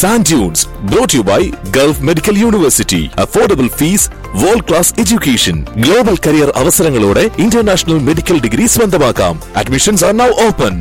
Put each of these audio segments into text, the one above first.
Sand Dunes, brought to you by Gulf Medical University. Affordable fees, world class education, global career അവസരങ്ങളോടെ international medical degree സ്വന്തമാക്കാം admissions are now open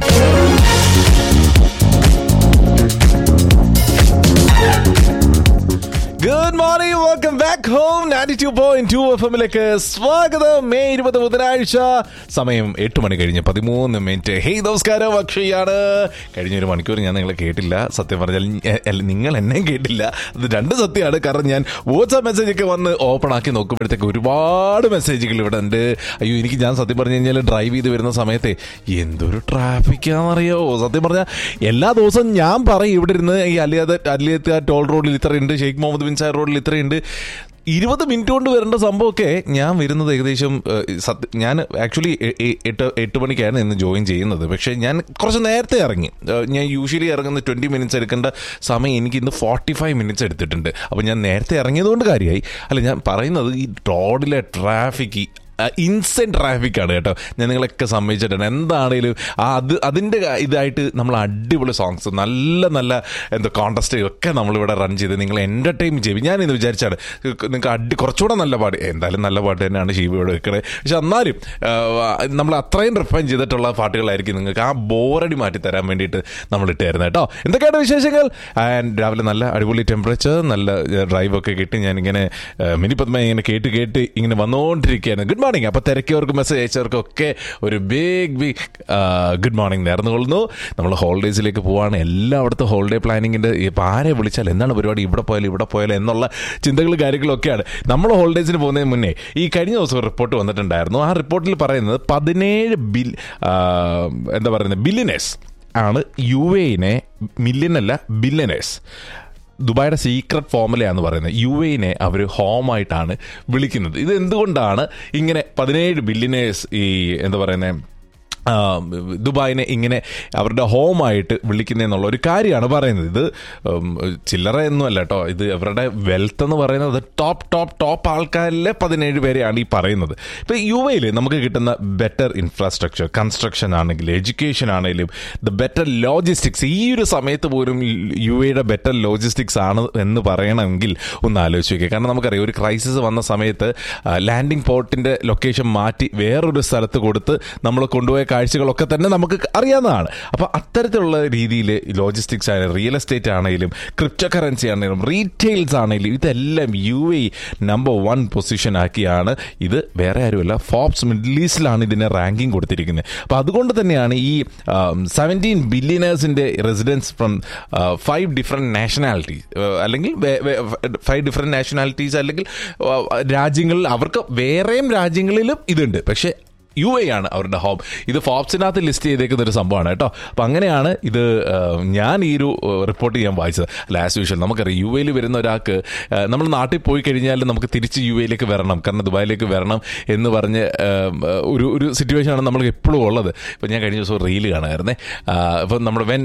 good morning welcome back home ninety two point two F എമ്മിലേക്ക് സ്വാഗതം മെയ് ഇരുപത് ബുധനാഴ്ച സമയം എട്ട് മണി കഴിഞ്ഞ് പതിമൂന്ന് മിനിറ്റ് ഹേയ് നമസ്കാരം അക്ഷയാണ് കഴിഞ്ഞ ഒരു മണിക്കൂർ ഞാൻ നിങ്ങളെ കേട്ടില്ല സത്യം പറഞ്ഞാൽ ഞ- അല്ല, നിങ്ങൾ എന്നെ കേട്ടില്ല അത് രണ്ട് സത്യമാണ് കാരണം ഞാൻ വാട്സാപ്പ് മെസ്സേജ് ഒക്കെ വന്ന് ഓപ്പൺ ആക്കി നോക്കുമ്പോഴത്തേക്ക് ഒരുപാട് മെസ്സേജുകൾ ഇവിടെ ഉണ്ട് അയ്യോ എനിക്ക് ഞാൻ സത്യം പറഞ്ഞു കഴിഞ്ഞാൽ ഡ്രൈവ് ചെയ്ത് വരുന്ന സമയത്ത് എന്തൊരു ട്രാഫിക്കാണെന്നറിയോ സത്യം പറഞ്ഞാൽ എല്ലാ ദിവസവും ഞാൻ പറയും ഇവിടെ ഇരുന്ന് ഈ അലിയാതെ അലിയത്ത് ടോൾ റോഡിൽ ഇത്രയുണ്ട് ഷെയ്ഖ് മുഹമ്മദ് ബിൻ സാർ റോഡിൽ ഇത്രയുണ്ട് ഇരുപത് മിനിറ്റ് കൊണ്ട് വരേണ്ട സംഭവമൊക്കെ ഞാൻ വരുന്നത് ഏകദേശം ഏഹ്, സത്യ ഞാൻ ആക്ച്വലി എട്ട് എട്ട് മണിക്കാണ് ഇന്ന് ജോയിൻ ചെയ്യുന്നത് പക്ഷേ ഞാൻ കുറച്ച് നേരത്തെ ഇറങ്ങി ഏഹ്, ഞാൻ യൂഷ്വലി ഇറങ്ങുന്ന ട്വൻറ്റി മിനിറ്റ്സ് എടുക്കേണ്ട സമയം എനിക്ക് ഇന്ന് ഫോർട്ടി ഫൈവ് മിനിറ്റ്സ് എടുത്തിട്ടുണ്ട് അപ്പോൾ ഞാൻ നേരത്തെ ഇറങ്ങിയതുകൊണ്ട് കാര്യമായി അല്ല ഞാൻ പറയുന്നത് ഈ റോഡിലെ ട്രാഫിക് ഇൻസെന്റ് ട്രാഫിക് ആണ് കേട്ടോ ഞാൻ നിങ്ങളൊക്കെ സമ്മതിച്ചിട്ടുണ്ട് എന്താണേലും ആ അത് അതിൻ്റെ ഇതായിട്ട് നമ്മൾ അടിപൊളി സോങ്സ് നല്ല നല്ല എന്താ കോൺടസ്റ്റ് ഒക്കെ നമ്മളിവിടെ റൺ ചെയ്ത് നിങ്ങൾ എൻ്റർടൈൻ ചെയ്യും ഞാൻ ഇന്ന് വിചാരിച്ചാണ് നിങ്ങൾക്ക് അടി കുറച്ചുകൂടെ നല്ല പാട്ട് എന്തായാലും നല്ല പാട്ട് തന്നെയാണ് ഷീബയോട് വെക്കണത് പക്ഷെ എന്നാലും നമ്മൾ അത്രയും റിഫൈൻ ചെയ്തിട്ടുള്ള പാട്ടുകളായിരിക്കും നിങ്ങൾക്ക് ആ ബോറടി മാറ്റി തരാൻ വേണ്ടിയിട്ട് നമ്മൾ ഇട്ടായിരുന്നു കേട്ടോ എന്തൊക്കെയാണ് വിശേഷങ്ങൾ ആൻഡ് രാവിലെ നല്ല അടിപൊളി ടെമ്പറേച്ചർ നല്ല ഡ്രൈവ് ഒക്കെ കിട്ടി ഞാനിങ്ങനെ മിനി പത്മ ഇങ്ങനെ കേട്ട് കേട്ട് ഇങ്ങനെ വന്നുകൊണ്ടിരിക്കുകയാണ് ഗുഡ് മോർണിംഗ് അപ്പോൾ തിരക്കിയവർക്കും മെസ്സേജ് അയച്ചവർക്കും ഒക്കെ ഒരു ബിഗ് ബിഗ് ഗുഡ് മോർണിംഗ് നേർന്നു കൊള്ളുന്നു നമ്മൾ ഹോളിഡേയ്സിലേക്ക് പോവാണ് എല്ലായിടത്തും ഹോളിഡേ പ്ലാനിങ്ങിൻ്റെ ഇപ്പോൾ ആരെ വിളിച്ചാൽ എന്താണ് പരിപാടി ഇവിടെ പോയാലും ഇവിടെ പോയാലും എന്നുള്ള ചിന്തകളും കാര്യങ്ങളൊക്കെയാണ് നമ്മൾ ഹോളിഡേയ്സിന് പോകുന്നതിന് മുന്നേ ഈ കഴിഞ്ഞ ദിവസം റിപ്പോർട്ട് വന്നിട്ടുണ്ടായിരുന്നു ആ റിപ്പോർട്ടിൽ പറയുന്നത് പതിനേഴ് ബിൽ ആ, എന്താ പറയുന്നത് ബില്യനേഴ്സ് ആണ് യു എനെ മില്യൻ അല്ല ബില്യനേഴ്സ് ദുബായുടെ സീക്രട്ട് ഫോമുലയാന്ന് പറയുന്നത് യു എനെ അവർ ഹോമായിട്ടാണ് വിളിക്കുന്നത് ഇത് എന്തുകൊണ്ടാണ് ഇങ്ങനെ പതിനേഴ് ബില്യനേഴ്സ് ഈ എന്താ പറയുന്നത് ആ, ദുബായിനെ ഇങ്ങനെ അവരുടെ ഹോമായിട്ട് വിളിക്കുന്നതെന്നുള്ള ഒരു കാര്യമാണ് പറയുന്നത് ഇത് ഉം, ചില്ലറ ഒന്നുമല്ല കേട്ടോ ഇത് അവരുടെ വെൽത്ത് എന്ന് പറയുന്നത് ടോപ്പ് ടോപ്പ് ടോപ്പ് ആൾക്കാരിലെ പതിനേഴ് പേരെയാണ് ഈ പറയുന്നത് ഇപ്പം യു എയിൽ നമുക്ക് കിട്ടുന്ന ബെറ്റർ ഇൻഫ്രാസ്ട്രക്ചർ കൺസ്ട്രക്ഷൻ ആണെങ്കിലും എഡ്യൂക്കേഷൻ ആണെങ്കിലും ദ ബെറ്റർ ലോജിസ്റ്റിക്സ് ഈ ഒരു സമയത്ത് പോലും യു എയുടെ ബെറ്റർ ലോജിസ്റ്റിക്സ് ആണ് എന്ന് പറയണമെങ്കിൽ ഒന്ന് ആലോചിച്ച് നോക്കുക കാരണം നമുക്കറിയാം ഒരു ക്രൈസിസ് വന്ന സമയത്ത് ലാൻഡിംഗ് പോർട്ടിന്റെ ലൊക്കേഷൻ മാറ്റി വേറൊരു സ്ഥലത്ത് കൊടുത്ത് നമ്മൾ കൊണ്ടുപോയ കാഴ്ചകളൊക്കെ തന്നെ നമുക്ക് അറിയാവുന്നതാണ് അപ്പോൾ അത്തരത്തിലുള്ള രീതിയിൽ ലോജിസ്റ്റിക്സ് ആണെങ്കിലും റിയൽ എസ്റ്റേറ്റ് ആണെങ്കിലും ക്രിപ്റ്റോ കറൻസി ആണെങ്കിലും റീറ്റെയിൽസ് ആണെങ്കിലും ഇതെല്ലാം U A number one position ആക്കിയാണ് ഇത് വേറെ ആരുമല്ല ഫോബ്സ് മിഡിൽ ഈസ്റ്റിലാണ് ഇതിനെ റാങ്കിങ് കൊടുത്തിരിക്കുന്നത് അപ്പോൾ അതുകൊണ്ട് തന്നെയാണ് ഈ സെവൻറ്റീൻ ബില്യനേഴ്സിൻ്റെ residence from five different nationalities അല്ലെങ്കിൽ ഫൈവ് ഡിഫറെൻറ്റ് നാഷണാലിറ്റീസ് അല്ലെങ്കിൽ ആ, രാജ്യങ്ങളിൽ അവർക്ക് വേറെയും രാജ്യങ്ങളിലും ഇതുണ്ട് പക്ഷേ യു എ ആണ് അവരുടെ ഹോം ഇത് ഫോബ്സിനകത്ത് ലിസ്റ്റ് ചെയ്തേക്കുന്ന ഒരു സംഭവമാണ് കേട്ടോ അപ്പം അങ്ങനെയാണ് ഇത് ആ, ഞാൻ ഈ ഒരു റിപ്പോർട്ട് ചെയ്യാൻ വായിച്ചത് ലാസ്റ്റ് യൂഷ്വൽ നമുക്കറിയാം യു എയിൽ വരുന്ന ഒരാൾക്ക് ആ, നമ്മൾ നാട്ടിൽ പോയി കഴിഞ്ഞാൽ നമുക്ക് തിരിച്ച് യു എയിലേക്ക് വരണം കാരണം ദുബായിലേക്ക് വരണം എന്ന് പറഞ്ഞ് ആ, ഒരു ഒരു സിറ്റുവേഷനാണ് നമ്മൾക്ക് എപ്പോഴും ഉള്ളത് ഇപ്പം ഞാൻ കഴിഞ്ഞ ദിവസം റീല് കാണാമായിരുന്നേ ഇപ്പം നമ്മുടെ വെൻ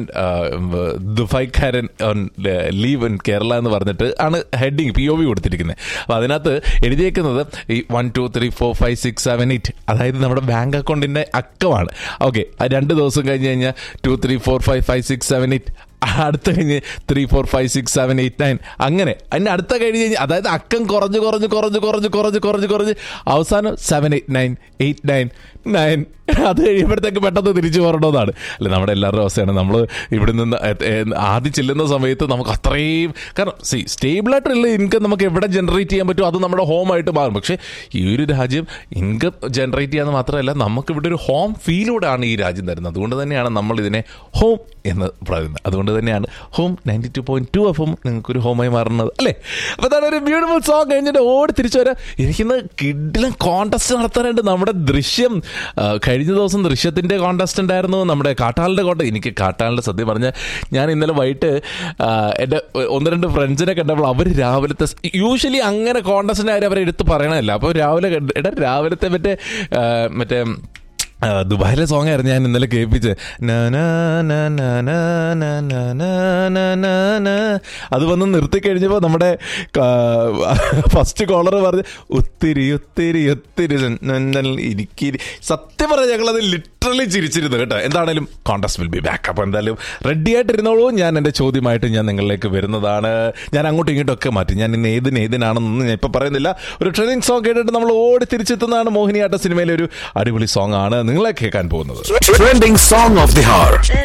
ദുബായ്ക്കാരൻ ഓൺ ലീവ് ഇൻ കേരള എന്ന് പറഞ്ഞിട്ട് ആണ് ഹെഡിങ് പി ഒ വി കൊടുത്തിരിക്കുന്നത് അപ്പോൾ അതിനകത്ത് എഴുതിയേക്കുന്നത് ഈ one two three four five six seven eight അതായത് നമ്മുടെ ബാങ്ക് അക്കൗണ്ടിന്റെ അക്കമാണ് ഓക്കെ രണ്ട് ദിവസം കഴിഞ്ഞ് കഴിഞ്ഞാൽ two three four five five six seven eight അടുത്ത കഴിഞ്ഞ് three four five six seven eight nine അങ്ങനെ അതിന് അടുത്ത കഴിഞ്ഞ് കഴിഞ്ഞ് അതായത് അക്കം കുറഞ്ഞ് കുറഞ്ഞ് കുറഞ്ഞ് കുറഞ്ഞ് കുറഞ്ഞ് കുറഞ്ഞ് കുറഞ്ഞ് അവസാനം seven eight nine eight nine nine അത് കഴിയുമ്പോഴത്തേക്ക് പെട്ടെന്ന് തിരിച്ചു പോരണമെന്നാണ് അല്ല നമ്മുടെ എല്ലാവരുടെ അവസ്ഥയാണ് നമ്മൾ ഇവിടെ നിന്ന് എ- എ- ആദ്യം ചെല്ലുന്ന സമയത്ത് നമുക്ക് അത്രയും കാരണം സി സ്റ്റേബിളായിട്ടുള്ള ഇൻകം നമുക്ക് എവിടെ ജനറേറ്റ് ചെയ്യാൻ പറ്റുമോ അത് നമ്മുടെ ഹോം ആയിട്ട് മാറും പക്ഷേ ഈ ഒരു രാജ്യം ഇൻകം ജനറേറ്റ് ചെയ്യാന്ന് മാത്രമല്ല നമുക്ക് ഇവിടെ ഒരു ഹോം ഫീലൂടെയാണ് ഈ രാജ്യം തരുന്നത് അതുകൊണ്ട് തന്നെയാണ് നമ്മൾ ഇതിനെ ഹോം എന്ന് പറയുന്നത് അതുകൊണ്ട് തന്നെയാണ് home ninety two point two F നിങ്ങൾക്കൊരു ഹോമായി മാറുന്നത് അല്ലേ അപ്പോൾ അതാണ് ഒരു ബ്യൂട്ടിഫുൾ സോങ് കഴിഞ്ഞിട്ട് ഓടി തിരിച്ചു വരാം എനിക്കിന്ന് കിഡിലും കോൺടെസ്റ്റ് നടത്താനായിട്ട് നമ്മുടെ ദൃശ്യം ആ, കഴിഞ്ഞ ദിവസം ദൃശ്യത്തിന്റെ കോൺടെസ്റ്റ് ഉണ്ടായിരുന്നു നമ്മുടെ കാട്ടാളിന്റെ കോട്ട എനിക്ക് കാട്ടാളിന്റെ സത്യം പറഞ്ഞാൽ ഞാൻ ഇന്നലെ വൈകിട്ട് ആ, എൻ്റെ ഒന്ന് രണ്ട് ഫ്രണ്ട്സിനെ കണ്ടപ്പോൾ അവർ രാവിലത്തെ യൂഷ്വലി അങ്ങനെ കോൺടെസ്റ്റിന്റെ കാര്യം അവരെ എടുത്ത് പറയണമല്ല അപ്പോൾ രാവിലെ കണ്ട്- എടാ രാവിലത്തെ മറ്റേ ആ, മറ്റേ ആ, ദുബായിലെ സോങ് ആയിരുന്നു ഞാൻ ഇന്നലെ കേൾപ്പിച്ച് അത് വന്ന് നിർത്തി കഴിഞ്ഞപ്പോൾ നമ്മുടെ ഫസ്റ്റ് കോളർ പറഞ്ഞ് ഒത്തിരി ഒത്തിരി ഒത്തിരി എനിക്ക് സത്യം പറഞ്ഞ ഞങ്ങളത് ലിറ്റർ ലിറ്ററലി ചിരിച്ചിരുന്നു കേട്ടോ എന്താണേലും കോൺടസ്റ്റ് വിൽ ബി ബാക്ക് അപ്പൊ എന്തായാലും റെഡി ആയിട്ടിരുന്നോളൂ ഞാൻ എന്റെ ചോദ്യമായിട്ട് ഞാൻ നിങ്ങളിലേക്ക് വരുന്നതാണ് ഞാൻ അങ്ങോട്ടും ഇങ്ങോട്ടും ഒക്കെ മാറ്റി ഞാൻ ഇന്ന് ഏതിന് ഏതിനാണെന്നൊന്നും ഞാൻ ഇപ്പൊ പറയുന്നില്ല ഒരു ട്രെയിനിങ് സോങ് കേട്ടിട്ട് നമ്മൾ ഓടി തിരിച്ചെത്തുന്നതാണ് മോഹിനിയാട്ട സിനിമയിലെ ഒരു അടിപൊളി സോങ് ആണ് നിങ്ങളെ കേൾക്കാൻ പോകുന്നത് Trending song of the hour.